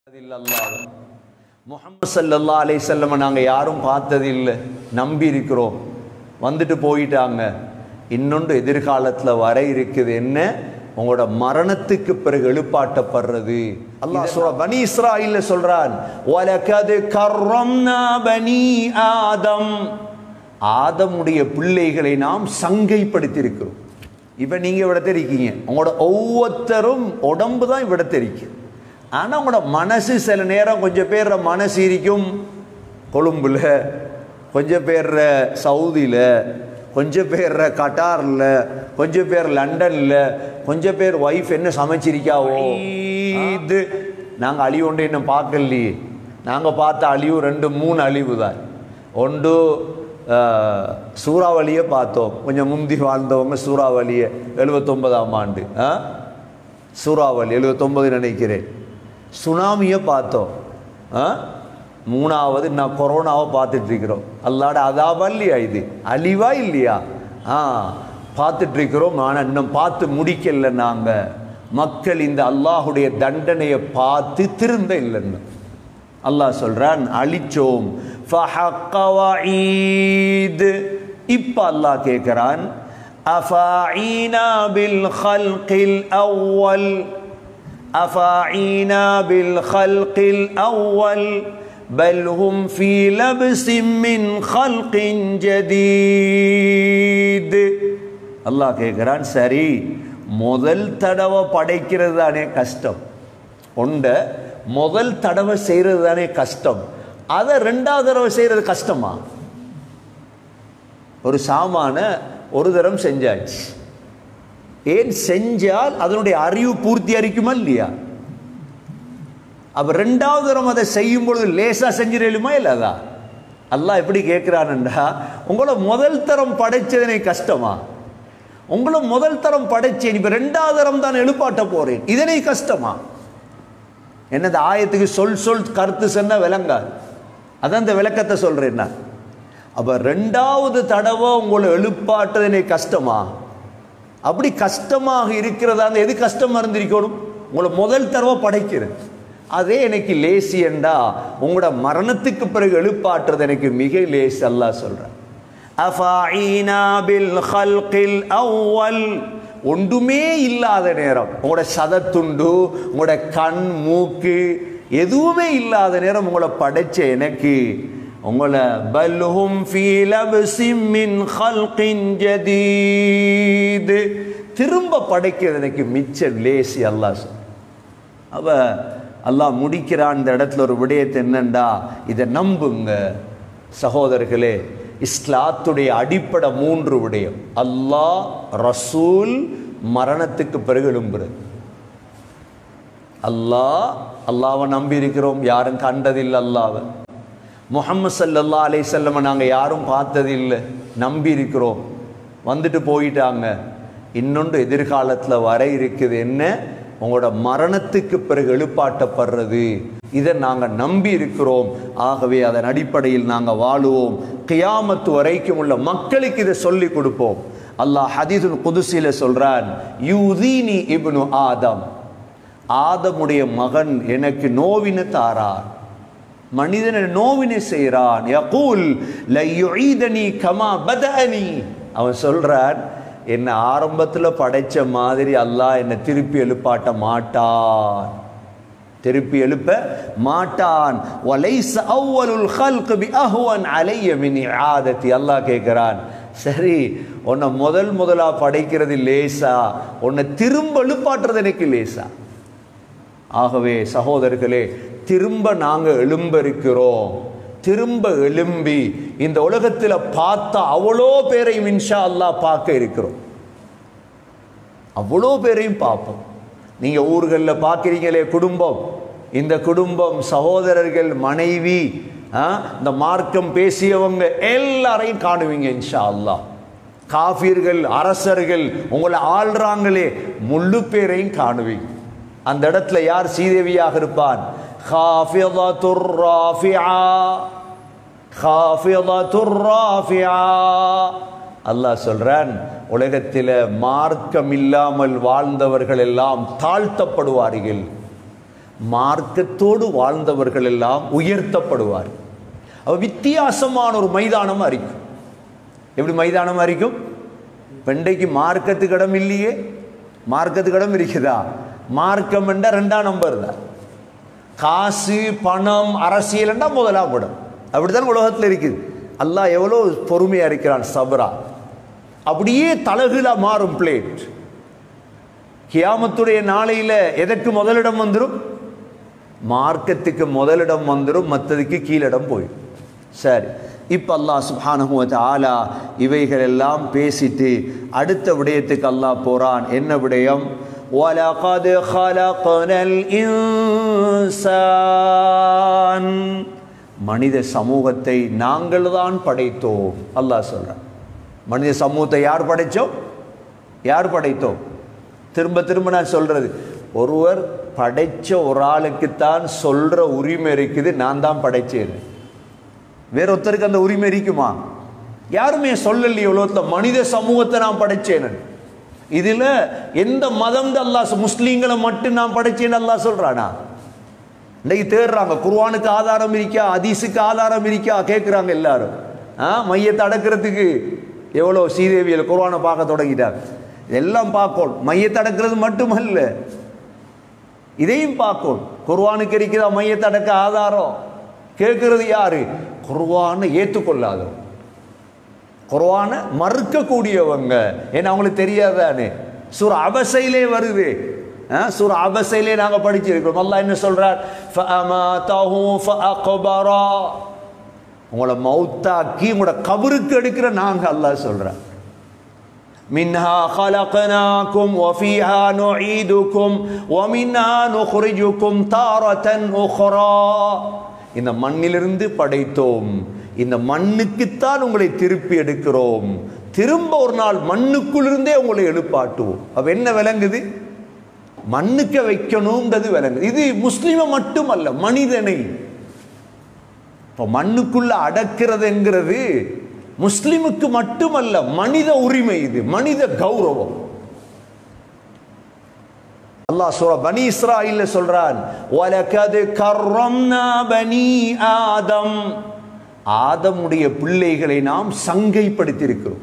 முகமது சல்லல்லா அலைஹிஸ்ஸல்லம் நாங்கள் யாரும் பார்த்ததில்லை நம்பி இருக்கிறோம் வந்துட்டு போயிட்டாங்க இன்னொன்று எதிர்காலத்தில் வர இருக்குது என்ன உங்களோட மரணத்துக்கு பிறகு எழுப்பாட்டப்படுறது அல்லாஹ் சொல்ற பனி இஸ்ராயில்ல சொல்றான் வலகது கர்ரம்னா பனி ஆதம் ஆதமுடைய பிள்ளைகளை நாம் சங்கைப்படுத்தியிருக்கிறோம் இப்போ நீங்கள் இவிடத்தை இருக்கீங்க உங்களோட ஒவ்வொருத்தரும் உடம்பு தான் இவிடத்தை இருக்கு ஆனால் உங்களோட மனசு சில நேரம் கொஞ்சம் பேர் மனசு இருக்கும் கொழும்புல கொஞ்சம் பேர் சவுதியில் கொஞ்சம் பேர் கட்டாரில் கொஞ்சம் பேர் லண்டனில் கொஞ்சம் பேர் ஒய்ஃப் என்ன சமைச்சிருக்காவோ இது நாங்கள் அழிவு ஒன்று இன்னும் பார்க்கலையே நாங்கள் பார்த்த அழிவு ரெண்டு மூணு அழிவு தான் ஒன்று ஆஹ், சூறாவளியை பார்த்தோம் கொஞ்சம் முந்தி வாழ்ந்தவங்க சூறாவளியை எழுபத்தொன்பதாம் ஆண்டு ஆ சூறாவளி எழுபத்தொன்பது நினைக்கிறேன் சுனாமியை பார்த்தோம் ஆ மூணாவது நான் கொரோனாவை பார்த்துட்டு இருக்கிறோம் அல்லாட அதாவா இல்லையா இது அழிவா இல்லையா ஆ பார்த்துட்டு இருக்கிறோம் ஆனால் இன்னும் பார்த்து முடிக்கல நாங்கள் மக்கள் இந்த அல்லாஹுடைய தண்டனையை பார்த்து திருந்த இல்லைன்னு அல்லாஹ் சொல்றான் அழிச்சோம் ஃபஹக்க வஈத் இப்ப அல்லாஹ் கேட்கிறான் அஃபாஈனா பில் ஹல்கில் அவ்வல் அஃபாஈனா பில் ஹல்கில் அவ்வல் بل هم في لبس من خلق جديد அல்லாஹ் கேட்கிறான் சரி முதல் தடவை படைக்கிறது தானே கஷ்டம் ஒண்ட முதல் தடவை செய்கிறது தானே கஷ்டம் அதை ரெண்டாவது தடவை செய்கிறது கஷ்டமா ஒரு சாமான ஒரு தரம் செஞ்சாச்சு ஏன் செஞ்சால் அதனுடைய அறிவு பூர்த்தி அரிக்குமா இல்லையா அப்ப ரெண்டாவது தரம் அதை செய்யும் பொழுது லேசா செஞ்சிடலுமா இல்லாதா அல்லாஹ் எப்படி கேட்கிறான்டா உங்களை முதல் தரம் படைச்சதுனே கஷ்டமா உங்களை முதல் தரம் படைச்சேன் இப்ப ரெண்டாவது தரம் தான் எழுப்பாட்ட போறேன் இதனை கஷ்டமா என்னது ஆயத்துக்கு சொல் சொல் கருத்து சொன்ன விளங்காது அதான் இந்த விளக்கத்தை சொல்றேன் நான் அப்ப ரெண்டாவது தடவை உங்களை எழுப்பாட்டுறதுனே கஷ்டமா அப்படி கஷ்டமாக இருக்கிறதா அந்த எது கஷ்டமா இருந்திருக்கணும் உங்களை முதல் தடவை படைக்கிறது அதே எனக்கு லேசி என்றா உங்களோட மரணத்துக்கு பிறகு எழுப்பாட்டுறது எனக்கு மிக லேசி அல்லாஹ் சொல்றேன் அஃபாஈனா பில் ஹல்கில் அவ்வல் ஒன்றுமே இல்லாத நேரம் உங்களோட சதத்துண்டு உங்களோட கண் மூக்கு எதுவுமே இல்லாத நேரம் உங்களை படைச்ச எனக்கு உங்களை பல்ஹும் ஃபீ லப்ஸிம் மின் ஹல்கின் ஜதீத் திரும்ப படைக்கிறது எனக்கு மிச்சம் லேசி அல்லாஹ் சொல் அவ அல்லாஹ் முடிக்கிறான் இந்த இடத்துல ஒரு விடயத்தை என்னண்டா இதை நம்புங்க சகோதரர்களே இஸ்லாத்துடைய அடிப்படை மூன்று விடயம் அல்லாஹ் ரசூல் மரணத்துக்கு பிறகு எழும்புறது அல்லாஹ் அல்லாவை நம்பி இருக்கிறோம் யாரும் கண்டதில்லை அல்லாவை முகமது சல்லல்லா அலை செல்லம நாங்கள் யாரும் பார்த்ததில்லை நம்பி இருக்கிறோம் வந்துட்டு போயிட்டாங்க இன்னொன்று எதிர்காலத்தில் வர இருக்குது என்ன உங்களோட மரணத்துக்கு பிறகு எழுப்பாட்டப்படுறது இதை நாங்கள் நம்பி இருக்கிறோம் ஆகவே அதன் அடிப்படையில் நாங்கள் வாழுவோம் கியாமத்து வரைக்கும் உள்ள மக்களுக்கு இதை சொல்லி கொடுப்போம் அல்லாஹ் ஹதீதுல் குதுசில சொல்றான் யூதீனி இப்னு ஆதம் ஆதமுடைய மகன் எனக்கு நோவின தாரார் மனிதனை நோவினை செய்கிறான் யகூல் லையுஈதனி கமா பதஅனி அவன் சொல்றான் என்னை ஆரம்பத்தில் படைச்ச மாதிரி அல்லாஹ் என்னை திருப்பி எழுப்பாட்ட மாட்டான் திருப்பி எழுப்ப மாட்டான் வலைஸ் அவ்வலுல் ஹல்க் பி அஹ்வன் அலைய மின் ஆதத்தி அல்லாஹ் கேட்கிறான் சரி உன்னை முதல் முதலா படைக்கிறது லேசா உன்னை திரும்ப எழுப்பாட்டுறது எனக்கு லேசா ஆகவே சகோதரர்களே திரும்ப நாங்க எழும்ப இருக்கிறோம் திரும்ப எழும்பி இந்த உலகத்தில் பார்த்த அவ்வளோ பேரையும் இன்ஷா அல்லாஹ் பார்க்க இருக்கிறோம் அவ்வளோ பேரையும் பார்ப்போம் நீங்க ஊர்களில் பார்க்குறீங்களே குடும்பம் இந்த குடும்பம் சகோதரர்கள் மனைவி ஆ, இந்த மார்க்கம் பேசியவங்க எல்லாரையும் காணுவீங்க இன்ஷா அல்லாஹ் காஃபியர்கள் அரசர்கள் உங்களை ஆள்றாங்களே முழு பேரையும் காணுவீங்க அந்த இடத்துல யார் சீதேவியாக இருப்பான் ஹாஃபிதத்துர் ராஃபிஆ ஹாஃபிதத்துர் ராஃபிஆ அல்லாஹ் சொல்றான் உலகத்தில் மார்க்கம் இல்லாமல் வாழ்ந்தவர்கள் எல்லாம் தாழ்த்தப்படுவார்கள் மார்க்கத்தோடு வாழ்ந்தவர்கள் எல்லாம் உயர்த்தப்படுவார் அவ வித்தியாசமான ஒரு மைதானம் இருக்கும் எப்படி மைதானம் இருக்கும் பெண்டைக்கு மார்க்கத்துக்கு இடம் இல்லையே மார்க்கத்துக்கு இடம் இருக்குதா மார்க்கம் என்ற ரெண்டாம் நம்பர் தான் காசு பணம் அரசியல் முதலாம் படம் அப்படித்தான் உலகத்தில் இருக்குது அல்லாஹ் எவ்வளோ பொறுமையா இருக்கிறான் சபரா அப்படியே தலகுலா மாறும் பிளேட் கியாமத்துடைய நாளையில எதற்கு முதலிடம் வந்துடும் மார்க்கத்துக்கு முதலிடம் வந்துடும் மற்றதுக்கு கீழிடம் போயிடும் சரி இப்போ அல்லாஹ் சுப்ஹானஹு வ தஆலா இவைகள் எல்லாம் பேசிட்டு அடுத்த விடயத்துக்கு அல்லாஹ் போறான் என்ன விடயம் وَلَقَدْ خَلَقْنَا الْإِنسَانَ மனித சமூகத்தை நாங்கள் தான் படைத்தோம் அல்லாஹ் சொல்றான் மனித சமூகத்தை யார் படைச்சோம் யார் படைத்தோம் திரும்ப திரும்ப நான் சொல்றது ஒருவர் படைச்ச ஒரு ஆளுக்குத்தான் சொல்ற உரிமை இருக்குது நான் தான் படைச்சேன் வேற ஒருத்தருக்கு அந்த உரிமை இருக்குமா யாருமே சொல்லலையே உலகத்தில் மனித சமூகத்தை நான் படைச்சேன் இதுல எந்த மதம் அல்லாஹ் முஸ்லீம்களை மட்டும் நான் படைச்சேன்னு அல்லாஹ் சொல்றானா இன்னைக்கு தேடுறாங்க குர்ஆனுக்கு ஆதாரம் இருக்கா ஹதீஸுக்கு ஆதாரம் இருக்கா கேட்குறாங்க எல்லாரும் ஆ மையத்தை அடக்கிறதுக்கு எவ்வளோ ஸ்ரீதேவியில் குர்ஆனை பார்க்க தொடங்கிட்டாங்க இதெல்லாம் பார்க்கணும் மையத்தை அடக்கிறது மட்டுமல்ல இதையும் பார்க்கணும் குர்ஆனுக்கு இருக்குதா மையத்தை அடக்க ஆதாரம் கேட்கறது யாரு குர்ஆனை ஏற்றுக்கொள்ளாதவங்க குர்ஆனை மறுக்கக்கூடியவங்க ஏன்னா அவங்களுக்கு தெரியாதானே சூர் அபசையிலே வருது ஆ, சூர் அபசையிலே நாங்க படிச்சிருக்கிறோம் அல்லாஹ் என்ன சொல்றார் ஃபஅமாதஹு ஃபஅக்பரா உங்களை மௌத்தாக்கி உங்களோட கபருக்கு எடுக்கிற நாங்க அல்லாஹ் சொல்றேன் منها خلقناكم وفيها نعيدكم ومنها نخرجكم تارة أخرى இந்த மண்ணிலிருந்து படைத்தோம் இந்த மண்ணுக்குத்தான் உங்களை திருப்பி எடுக்கிறோம் திரும்ப ஒரு நாள் மண்ணுக்குள்ளிருந்தே உங்களை எழுப்பாட்டுவோம் அப்ப என்ன விளங்குது மண்ணுக்க வைக்கணும்ன்றது விளங்குது இது முஸ்லிம மட்டுமல்ல மனிதனை இப்போ மண்ணுக்குள்ள அடக்கிறதுங்கிறது முஸ்லிமுக்கு மட்டுமல்ல மனித உரிமை இது மனித கௌரவம் அல்லாஹ் சொல்ற பனி இஸ்ராயில்ல சொல்றான் வலகது கர்ரம்னா பனி ஆதம் ஆதமுடைய பிள்ளைகளை நாம் சங்கைப்படுத்தி இருக்கிறோம்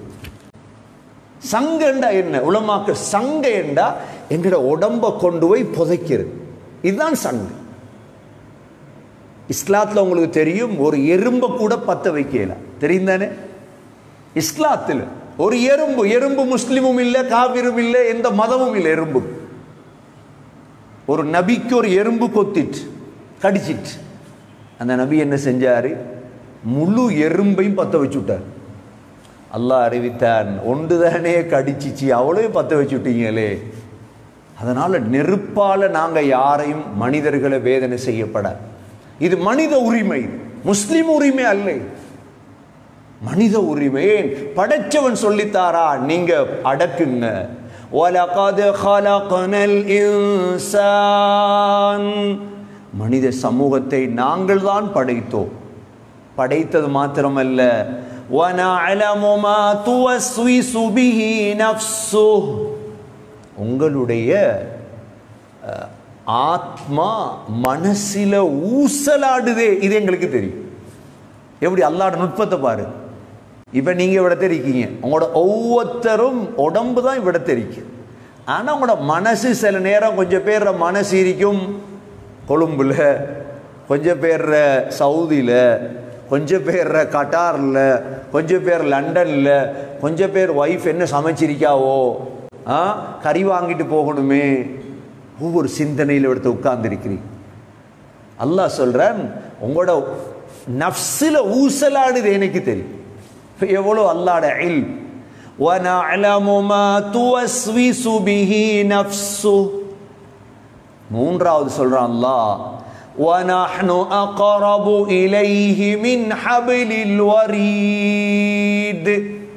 சங்கண்டா என்ன உலமாக்கு சங்க என்றா எங்கட உடம்ப கொண்டு போய் புதைக்கிறது இதுதான் சங்கு இஸ்லாத்துல உங்களுக்கு தெரியும் ஒரு எறும்பை கூட பத்த வைக்கலாம் தெரியும் தானே இஸ்லாத்தில் ஒரு எறும்பு எறும்பு முஸ்லிமும் இல்லை காவிரும் இல்லை எந்த மதமும் இல்லை எறும்பு ஒரு நபிக்கு ஒரு எறும்பு கொத்திட்டு கடிச்சிட்டு அந்த நபி என்ன செஞ்சாரு முழு எறும்பையும் பத்த வச்சு விட்டார் அல்லாஹ் அறிவித்தான் ஒன்றுதானே கடிச்சிச்சு அவ்வளவு பத்த வச்சு விட்டீங்களே அதனால நெருப்பால நாங்க யாரையும் மனிதர்களை வேதனை செய்யப்பட இது மனித உரிமை முஸ்லிம் உரிமை அல்ல மனித உரிமை ஏன் படைச்சவன் சொல்லித்தாரா நீங்க அடக்குங்க وَلَقَدْ خَلَقْنَا الْإِنسَانَ மனித சமூகத்தை நாங்கள் தான் படைத்தோம் படைத்தது மாத்திரமல்ல وَنَعْلَمُ مَا تُوَسْوِسُ بِهِ نَفْسُهُ உங்களுடைய அஹ், ஆத்மா மனசில ஊசலாடுதே இது எங்களுக்கு தெரியும் எப்படி அல்லாட நுட்பத்தை பாரு இப்ப நீங்க இவிடத்தை இருக்கீங்க உங்களோட ஒவ்வொருத்தரும் உடம்பு தான் இவிடத்தை இருக்கு ஆனா உங்களோட மனசு சில நேரம் கொஞ்சம் பேர் மனசு இருக்கும் கொழும்புல கொஞ்சம் பேர் சவுதியில கொஞ்சம் பேர் கட்டார்ல கொஞ்சம் பேர் லண்டன்ல கொஞ்சம் பேர் ஒய்ஃப் என்ன சமைச்சிருக்காவோ ஆ கறி வாங்கிட்டு போகணுமே ஒவ்வொரு சிந்தனையில் எடுத்து உட்கார்ந்துருக்கிறீங்க அல்லாஹ் சொல்றான் உங்களோட நஃப்ஸில் ஊசலாடுது எனக்கு தெரியும் இப்ப எவ்வளோ அல்லாட இல் وَنَعْلَمُ مَا تُوَسْوِسُ بِهِ نَفْسُهُ மூன்றாவது சொல்றான் அல்லாஹ் وَنَحْنُ أَقْرَبُ إِلَيْهِ مِنْ حَبْلِ الْوَرِيدِ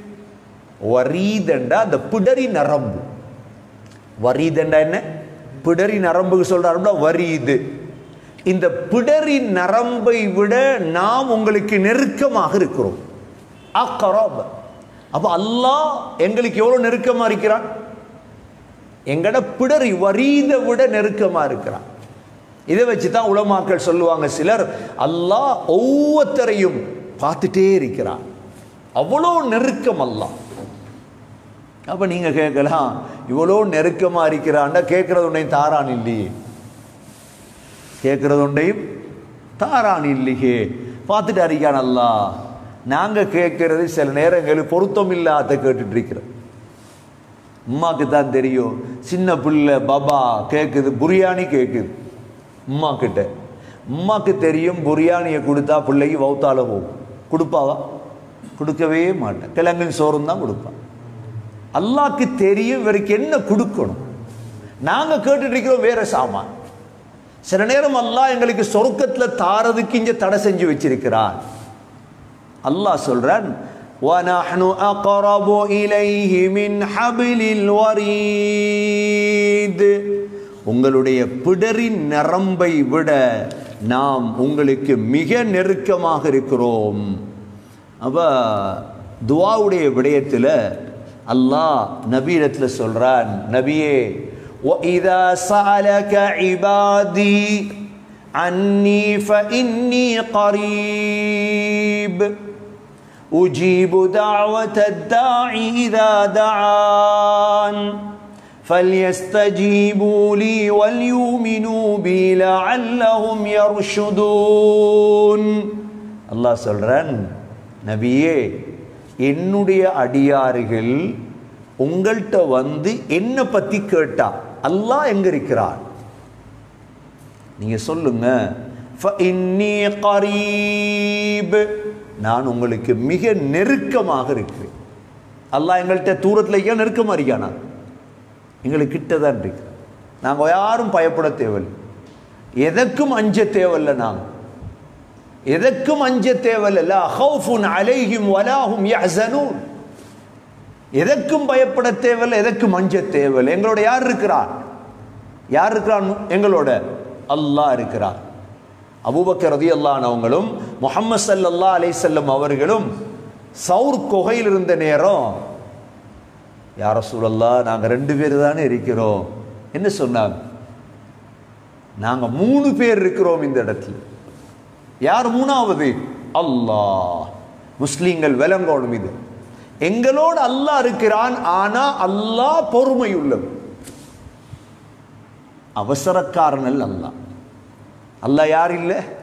வரீதண்டா அந்த பிடரி நரம்பு வரீதண்டா என்ன பிடரி நரம்புக்கு சொல்றாருன்னா வரீது இந்த பிடரி நரம்பை விட நாம் உங்களுக்கு நெருக்கமாக இருக்கிறோம் அக்கரோப் அப்ப அல்லாஹ் எங்களுக்கு எவ்வளவு நெருக்கமா இருக்கிறான் எங்கட பிடரி வரீத விட நெருக்கமா இருக்கிறான் இதை வச்சு தான் உலமாக்கள் சொல்லுவாங்க சிலர் அல்லாஹ் ஒவ்வொருத்தரையும் பார்த்துட்டே இருக்கிறான் அவ்வளோ நெருக்கம் அல்லாஹ் அப்போ நீங்கள் கேட்கலாம் இவ்வளோ நெருக்கமாக இருக்கிறான்டா கேட்குறது ஒன்றையும் தாரான் இல்லையே கேட்குறது ஒன்றையும் தாரான் இல்லையே பார்த்துட்டு அறிக்கான் அல்லா நாங்கள் கேட்கறது சில நேரங்களில் பொருத்தம் இல்லாத கேட்டுட்டு இருக்கிறோம் உம்மாக்கு தான் தெரியும் சின்ன பிள்ளை பாபா கேட்குது புரியாணி கேட்குது உம்மா கிட்ட உம்மாக்கு தெரியும் புரியாணியை கொடுத்தா பிள்ளைக்கு வௌத்தால போகும் கொடுப்பாவா கொடுக்கவே மாட்டேன் கிழங்கின் சோறும் தான் கொடுப்பான் அல்லாக்கு தெரியும் இவருக்கு என்ன கொடுக்கணும் நாங்கள் கேட்டுட்டு இருக்கிறோம் வேற சாமான் சில நேரம் அல்லாஹ் எங்களுக்கு சொர்க்கத்தில் தாரதுக்கு இங்க தடை செஞ்சு வச்சிருக்கிறான் அல்லாஹ் சொல்றான் وَنَحْنُ أَقْرَبُ إِلَيْهِ مِنْ حَبْلِ الْوَرِيدِ உங்களுடைய பிடரின் நரம்பை விட நாம் உங்களுக்கு மிக நெருக்கமாக இருக்கிறோம் அப்ப துவாவுடைய விடயத்தில் அல்லாஹ் நபீரத்தில் சொல்றான் நபியே وَإِذَا سَأَلَكَ عِبَادِي عَنِّي فَإِنِّي قَرِيبٌ أجيب دعوة الداع إذا دعان فليستجيبوا لي وليؤمنوا بي لعلهم يرشدون الله சொல்றான் நபியே என்னுடைய அடியார்கள் உங்கள்கிட்ட வந்து என்ன பத்தி கேட்டா அல்லாஹ் எங்க இருக்கிறான் நீங்க சொல்லுங்க فإني قريب நான் உங்களுக்கு மிக நெருக்கமாக இருக்கிறேன் அல்லாஹ் எங்கள்கிட்ட தூரத்தில் இருக்க நெருக்கமாக இருக்கானா எங்களுக்கு கிட்ட தான் இருக்கு நாங்கள் யாரும் பயப்பட தேவையில்லை எதற்கும் அஞ்ச தேவையில்லை நாங்கள் எதற்கும் அஞ்ச தேவையில்லை ஹவுஃபுன் அலைஹிம் வலாஹும் யஹ்சனூன் எதற்கும் பயப்பட தேவையில்லை எதற்கும் அஞ்ச தேவையில்லை எங்களோட யார் இருக்கிறார் யார் இருக்கிறான் எங்களோட அல்லாஹ் இருக்கிறார் அபூபக்கர் ரதி அல்லானவங்களும் முகமது சல்லல்லா அலைசல்லம் அவர்களும் சவுர் குகையில் இருந்த நேரம் யார சூழல்லா நாங்கள் ரெண்டு பேர் தானே இருக்கிறோம் என்ன சொன்னாங்க நாங்கள் மூணு பேர் இருக்கிறோம் இந்த இடத்துல யார் மூணாவது அல்லாஹ் முஸ்லீம்கள் விளங்கணும் இது எங்களோடு அல்லாஹ் இருக்கிறான் ஆனா அல்லாஹ் பொறுமை உள்ளது அவசரக்காரனல் அல்லாஹ் அல்லாஹ் யார் இல்லை